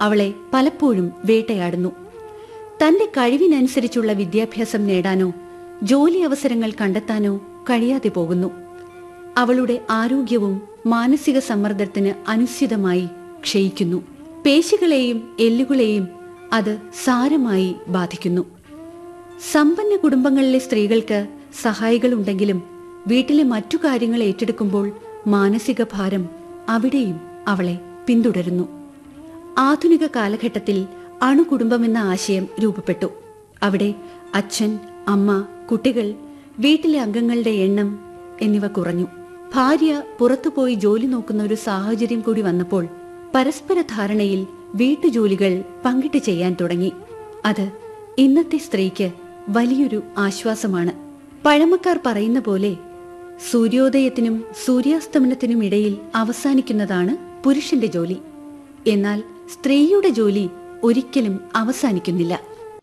അവളെ പലപ്പോഴും വേട്ടയാടുന്നു തന്റെ കഴിവിനനുസരിച്ചുള്ള വിദ്യാഭ്യാസം നേടാനോ ജോലി അവസരങ്ങൾ കണ്ടെത്താനോ കഴിയാതെ പോകുന്നു അവളുടെ ആരോഗ്യവും മാനസിക സമ്മർദ്ദത്തിന് അനുസ്യൂതമായി ക്ഷയിക്കുന്നു പേശികളെയും എല്ലുകളെയും അത് സാരമായി ബാധിക്കുന്നു സമ്പന്ന കുടുംബങ്ങളിലെ സ്ത്രീകൾക്ക് സഹായികളുണ്ടെങ്കിലും വീട്ടിലെ മറ്റു കാര്യങ്ങൾ ഏറ്റെടുക്കുമ്പോൾ മാനസിക ഭാരം അവിടെയും അവളെ പിന്തുടരുന്നു ആധുനിക കാലഘട്ടത്തിൽ അണുകുടുംബമെന്ന ആശയം രൂപപ്പെട്ടു അവിടെ അച്ഛൻ അമ്മ കുട്ടികൾ വീട്ടിലെ അംഗങ്ങളുടെ എണ്ണം എന്നിവ കുറഞ്ഞു ഭാര്യ പുറത്തുപോയി ജോലി നോക്കുന്ന ഒരു സാഹചര്യം കൂടി വന്നപ്പോൾ പരസ്പര ധാരണയിൽ വീട്ടുജോലികൾ പങ്കിട്ട് ചെയ്യാൻ തുടങ്ങി അത് ഇന്നത്തെ സ്ത്രീക്ക് വലിയൊരു ആശ്വാസമാണ് പഴമക്കാർ പറയുന്ന പോലെ സൂര്യോദയത്തിനും സൂര്യാസ്തമനത്തിനും ഇടയിൽ അവസാനിക്കുന്നതാണ് പുരുഷന്റെ ജോലി എന്നാൽ സ്ത്രീയുടെ ജോലി ഒരിക്കലും അവസാനിക്കുന്നില്ല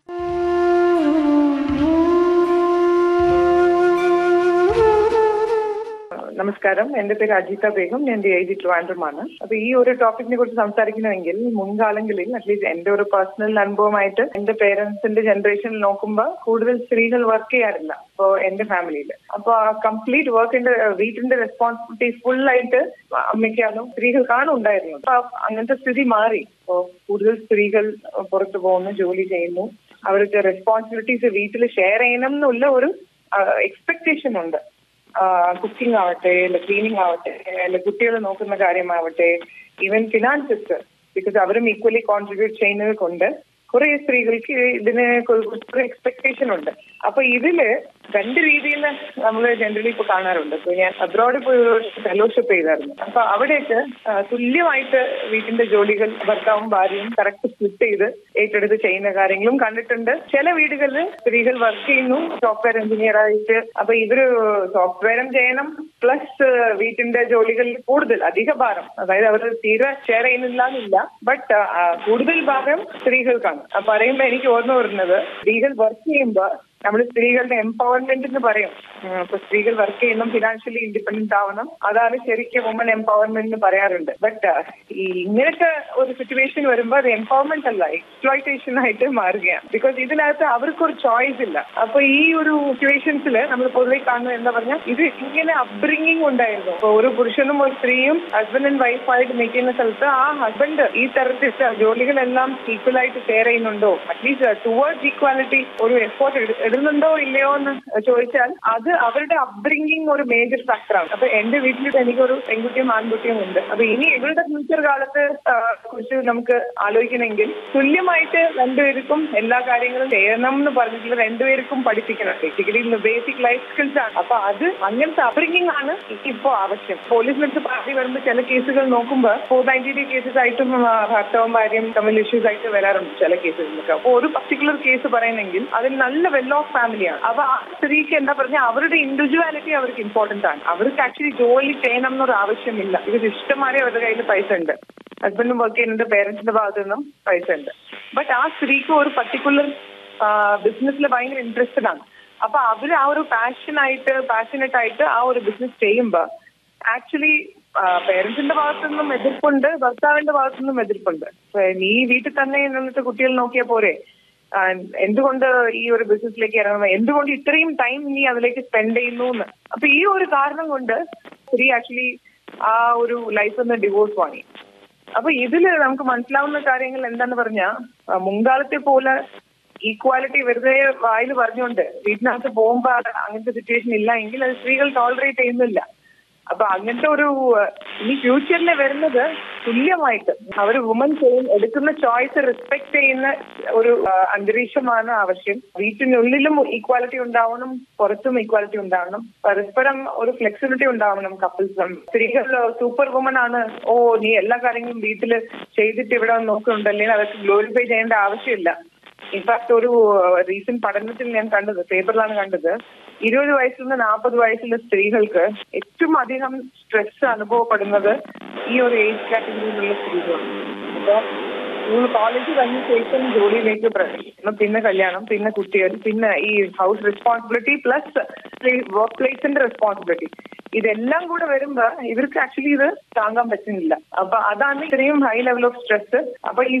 നമസ്കാരം എന്റെ പേര് അജിത ബേഗം ഞാൻ ഡി ഐ ജി ട്രിവാൻഡ്രമാണ് അപ്പൊ ഈ ഒരു ടോപ്പിക്കിനെ കുറിച്ച് സംസാരിക്കണമെങ്കിൽ മുൻകാലങ്ങളിൽ അറ്റ്ലീസ്റ്റ് എന്റെ ഒരു പേഴ്സണൽ അനുഭവമായിട്ട് എന്റെ പേരൻസിന്റെ ജനറേഷനിൽ നോക്കുമ്പോൾ കൂടുതൽ സ്ത്രീകൾ വർക്ക് ചെയ്യാറില്ല ഇപ്പോ എന്റെ ഫാമിലിയിൽ അപ്പൊ കംപ്ലീറ്റ് വർക്കിന്റെ വീട്ടിന്റെ റെസ്പോൺസിബിലിറ്റി ഫുൾ ആയിട്ട് അമ്മയ്ക്കാണോ സ്ത്രീകൾക്കാണ് ഉണ്ടായിരുന്നത് അപ്പൊ അങ്ങനത്തെ സ്ഥിതി മാറി ഇപ്പോ കൂടുതൽ സ്ത്രീകൾ പുറത്തു പോകുന്നു ജോലി ചെയ്യുന്നു അവർക്ക് റെസ്പോൺസിബിലിറ്റീസ് വീട്ടിൽ ഷെയർ ചെയ്യണം എന്നുള്ള ഒരു എക്സ്പെക്ടേഷൻ ഉണ്ട് കുക്കിംഗ് ആവട്ടെ അല്ലെ ക്ലീനിങ് ആവട്ടെ അല്ലെ കുട്ടികളെ നോക്കുന്ന കാര്യമാവട്ടെ ഈവൻ ഫിനാൻസസ് ബിക്കോസ് അവരും ഈക്വലി കോൺട്രിബ്യൂട്ട് ചെയ്യുന്നത് കൊണ്ട് കുറെ സ്ത്രീകൾക്ക് ഇതിന് കുറെ എക്സ്പെക്ടേഷൻ ഉണ്ട് അപ്പൊ ഇതില് രണ്ട് രീതിയിൽ നമ്മൾ ജനറലി ഇപ്പൊ കാണാറുണ്ട് ഇപ്പൊ ഞാൻ അബ്രോഡ് പോയി ഒരു ഫെലോഷിപ്പ് ചെയ്തായിരുന്നു അപ്പൊ അവിടേക്ക് തുല്യമായിട്ട് വീട്ടിന്റെ ജോലികൾ ഭർത്താവും ഭാര്യയും കറക്റ്റ് സ്പ്ലിറ്റ് ചെയ്ത് ഏറ്റെടുത്ത് ചെയ്യുന്ന കാര്യങ്ങളും കണ്ടിട്ടുണ്ട് ചില വീടുകളിൽ സ്ത്രീകൾ വർക്ക് ചെയ്യുന്നു സോഫ്റ്റ്വെയർ എഞ്ചിനീയർ ആയിട്ട് അപ്പൊ ഇവര് സോഫ്റ്റ്വെയറും ചെയ്യണം പ്ലസ് വീട്ടിന്റെ ജോലികളിൽ കൂടുതൽ അധിക ഭാരം അതായത് അവർ തീരെ ഷെയർ ചെയ്യുന്നില്ല എന്നില്ല ബട്ട് കൂടുതൽ ഭാരം സ്ത്രീകൾക്കാണ് പറയുമ്പോ എനിക്ക് ഓർമ്മ വരുന്നത് സ്ത്രീകൾ വർക്ക് ചെയ്യുമ്പോ നമ്മൾ സ്ത്രീകളുടെ എംപവർമെന്റ് എന്ന് പറയും ഇപ്പൊ സ്ത്രീകൾ വർക്ക് ചെയ്യണം ഫിനാൻഷ്യലി ഇൻഡിപെൻഡന്റ് ആവണം അതാണ് ശരിക്കും വുമൺ എംപവർമെന്റ് എന്ന് പറയാറുണ്ട് ബട്ട് ഈ ഇങ്ങനത്തെ ഒരു സിറ്റുവേഷൻ വരുമ്പോൾ അത് എംപവർമെന്റ് അല്ല എക്സ്പ്ലോയിറ്റേഷൻ ആയിട്ട് മാറുകയാണ് ബിക്കോസ് ഇതിനകത്ത് അവർക്കൊരു ചോയ്സ് ഇല്ല അപ്പൊ ഈ ഒരു സിറ്റുവേഷൻസിൽ നമ്മൾ പൊതുവെ കാണുന്നത് എന്താ പറഞ്ഞാൽ ഇത് ഇങ്ങനെ അപ്ബ്രിങ്ങിങ് ഉണ്ടായിരുന്നു ഇപ്പൊ ഒരു പുരുഷനും ഒരു സ്ത്രീയും ഹസ്ബൻഡ് ആൻഡ് വൈഫായിട്ട് നിൽക്കുന്ന സ്ഥലത്ത് ആ ഹസ്ബൻഡ് ഈ തരത്തിൽ ജോലികളെല്ലാം ഈക്വൽ ആയിട്ട് ഷെയർ ചെയ്യുന്നുണ്ടോ അറ്റ്ലീസ്റ്റ് ടുവേർഡ്സ് ഈക്വാലിറ്റി ഒരു എഫോർട്ട് ഇടുന്നുണ്ടോ ഇല്ലയോ എന്ന് ചോദിച്ചാൽ അത് അവരുടെ അപ്ബ്രിങ്ങിങ് ഒരു മേജർ ഫാക്ടറാണ് അപ്പൊ എന്റെ വീട്ടിൽ എനിക്കൊരു പെൺകുട്ടിയും ആൺകുട്ടിയും ഉണ്ട് അപ്പൊ ഇനി ഇവരുടെ ഫ്യൂച്ചർ കാലത്ത് കുറിച്ച് നമുക്ക് ആലോചിക്കണമെങ്കിൽ തുല്യമായിട്ട് രണ്ടുപേർക്കും എല്ലാ കാര്യങ്ങളും ചെയ്യണം എന്ന് പറഞ്ഞിട്ടുള്ള രണ്ടുപേർക്കും പഠിപ്പിക്കണം ബേസിക്കലി ബേസിക് ലൈഫ് സ്കിൽസ് ആണ് അപ്പൊ അത് അങ്ങനത്തെ അപ്ബ്രിങ്ങിങ് ആണ് ഇപ്പോ ആവശ്യം പോലീസിനടുത്ത് പാർട്ടി വരുമ്പോൾ ചില കേസുകൾ നോക്കുമ്പോൾ ഫോർ നയൻറ്റി ഡി കേസസ് ആയിട്ടും ഭർത്താവും ഭാര്യയും തമ്മിൽ ഇഷ്യൂസ് ആയിട്ട് വരാറുണ്ട് ചില കേസുകളിലൊക്കെ അപ്പൊ ഒരു പർട്ടിക്കുലർ കേസ് പറയണമെങ്കിൽ അതിൽ നല്ല വെൽ ഓഫ് ഫാമിലിയാണ് അപ്പൊ ആ സ്ത്രീക്ക് എന്താ പറഞ്ഞ അവരുടെ ഇൻഡിവിജ്വാലിറ്റി അവർക്ക് ഇമ്പോർട്ടന്റ് ആണ് അവർക്ക് ആക്ച്വലി ജോലി ചെയ്യണം എന്നൊരു ആവശ്യമില്ല ഇത് ഇഷ്ടമാരെ അവരുടെ കയ്യിൽ പൈസ ഉണ്ട് ഹസ്ബൻഡും വർക്ക് ചെയ്യുന്നുണ്ട് പേരൻസിന്റെ ഭാഗത്തു നിന്നും പൈസ ഉണ്ട് ബട്ട് ആ സ്ത്രീക്ക് ഒരു പർട്ടിക്കുലർ ബിസിനസ്സിൽ ഭയങ്കര ഇൻട്രസ്റ്റഡ് ആണ് അപ്പൊ അവര് ആ ഒരു പാഷനായിട്ട് പാഷനറ്റ് ആയിട്ട് ആ ഒരു ബിസിനസ് ചെയ്യുമ്പോൾ ആക്ച്വലി പേരൻസിന്റെ ഭാഗത്തു നിന്നും എതിർപ്പുണ്ട് ഭർത്താവിന്റെ ഭാഗത്തു നിന്നും എതിർപ്പുണ്ട് നീ വീട്ടിൽ തന്നെ നിന്നിട്ട് കുട്ടികൾ നോക്കിയാൽ പോരെ എന്തുകൊണ്ട് ഈ ഒരു ബിസിനസ്സിലേക്ക് ഇറങ്ങണം എന്തുകൊണ്ട് ഇത്രയും ടൈം നീ അതിലേക്ക് സ്പെൻഡ് ചെയ്യുന്നു എന്ന് അപ്പൊ ഈ ഒരു കാരണം കൊണ്ട് സ്ത്രീ ആക്ച്വലി ആ ഒരു ലൈഫ് നിന്ന് ഡിവോഴ്സ് വാങ്ങി അപ്പൊ ഇതില് നമുക്ക് മനസ്സിലാവുന്ന കാര്യങ്ങൾ എന്താന്ന് പറഞ്ഞാൽ മുൻകാലത്തെ പോലെ ഈക്വാലിറ്റി വെറുതെ വായിൽ പറഞ്ഞുകൊണ്ട് വീട്ടിനകത്ത് പോകുമ്പോ അങ്ങനത്തെ സിറ്റുവേഷൻ ഇല്ല എങ്കിൽ അത് സ്ത്രീകൾ ടോളറേറ്റ് ചെയ്യുന്നില്ല അപ്പൊ അങ്ങനത്തെ ഒരു ഇനി ഫ്യൂച്ചറിൽ വരുന്നത് തുല്യമായിട്ട് അവർ വുമൻ ചെയ്യും എടുക്കുന്ന ചോയ്സ് റെസ്പെക്ട് ചെയ്യുന്ന ഒരു അന്തരീക്ഷമാണ് ആവശ്യം വീട്ടിനുള്ളിലും ഈക്വാലിറ്റി ഉണ്ടാവണം പുറത്തും ഈക്വാലിറ്റി ഉണ്ടാവണം പരസ്പരം ഒരു ഫ്ലെക്സിബിലിറ്റി ഉണ്ടാവണം കപ്പിൾസും സ്ത്രീകൾ സൂപ്പർ വുമൺ ആണ് ഓ നീ എല്ലാ കാര്യങ്ങളും വീട്ടിൽ ചെയ്തിട്ട് ഇവിടെ നോക്കുന്നുണ്ടല്ലേ അതൊക്കെ ഗ്ലോറിഫൈ ചെയ്യേണ്ട ആവശ്യമില്ല ഇൻഫാക്ട് ഒരു റീസെന്റ് പഠനത്തിൽ ഞാൻ കണ്ടത് പേപ്പറിലാണ് കണ്ടത് ഇരുപത് വയസ്സിൽ നിന്ന് നാൽപ്പത് വയസ്സുള്ള സ്ത്രീകൾക്ക് ഏറ്റവും അധികം സ്ട്രെസ് അനുഭവപ്പെടുന്നത് ഈ ഒരു ഏജ് കാറ്റഗറിയിലുള്ള സ്ത്രീകളാണ് അപ്പൊ സ്കൂൾ കോളേജ് കഴിഞ്ഞ ശേഷം ജോലിയിലേക്ക് പ്രവേശിക്കണം പിന്നെ കല്യാണം പിന്നെ കുട്ടികൾ പിന്നെ ഈ ഹൗസ് റെസ്പോൺസിബിലിറ്റി പ്ലസ് വർക്ക് പ്ലേസിന്റെ റെസ്പോൺസിബിലിറ്റി ഇതെല്ലാം കൂടെ വരുമ്പോ ഇവർക്ക് ആക്ച്വലി ഇത് താങ്ങാൻ പറ്റുന്നില്ല അപ്പൊ അതാണ് ഇത്രയും ഹൈ ലെവൽ ഓഫ് സ്ട്രെസ് അപ്പൊ ഈ